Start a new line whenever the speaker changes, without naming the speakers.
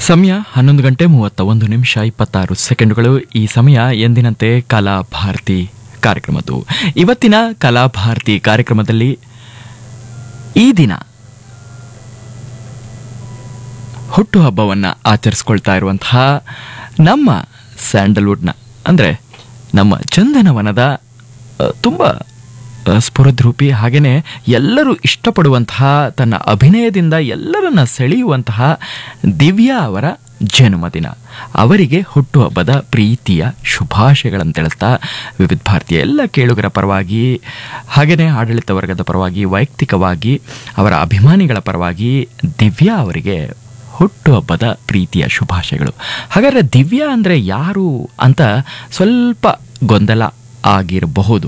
ಸಮಯ ಹನ್ನೊಂದು ಗಂಟೆ ಮೂವತ್ತ ಒಂದು ನಿಮಿಷ ಇಪ್ಪತ್ತಾರು ಸೆಕೆಂಡುಗಳು ಈ ಸಮಯ ಎಂದಿನಂತೆ ಕಲಾಭಾರತಿ ಕಾರ್ಯಕ್ರಮದ್ದು ಇವತ್ತಿನ ಕಲಾಭಾರತಿ ಕಾರ್ಯಕ್ರಮದಲ್ಲಿ ಈ ದಿನ ಹುಟ್ಟುಹಬ್ಬವನ್ನು ಆಚರಿಸ್ಕೊಳ್ತಾ ಇರುವಂತಹ ನಮ್ಮ ಸ್ಯಾಂಡಲ್ವುಡ್ನ ಅಂದರೆ ನಮ್ಮ ಚಂದನವನದ ಅ, ತುಂಬ ಅ, ಸ್ಫುರದ್ರೂಪಿ ಹಾಗೆಯೇ ಎಲ್ಲರೂ ಇಷ್ಟಪಡುವಂತಹ ತನ್ನ ಅಭಿನಯದಿಂದ ಎಲ್ಲರನ್ನ ಸೆಳೆಯುವಂತಹ ದಿವ್ಯಾ ಅವರ ಜನ್ಮದಿನ ಅವರಿಗೆ ಹುಟ್ಟುಹಬ್ಬದ ಪ್ರೀತಿಯ ಶುಭಾಶಯಗಳನ್ನು ತಿಳಿಸ್ತಾ ವಿವಿಧ ಭಾರತೀಯ ಎಲ್ಲ ಕೇಳುಗರ ಪರವಾಗಿ ಹಾಗೆಯೇ ಆಡಳಿತ ವರ್ಗದ ಪರವಾಗಿ ವೈಯಕ್ತಿಕವಾಗಿ ಅವರ ಅಭಿಮಾನಿಗಳ ಪರವಾಗಿ ದಿವ್ಯಾ ಅವರಿಗೆ ಹುಟ್ಟುಹಬ್ಬದ ಪ್ರೀತಿಯ ಶುಭಾಶಯಗಳು ಹಾಗಾದರೆ ದಿವ್ಯಾ ಅಂದರೆ ಯಾರು ಅಂತ ಸ್ವಲ್ಪ ಗೊಂದಲ ಆಗಿರಬಹುದು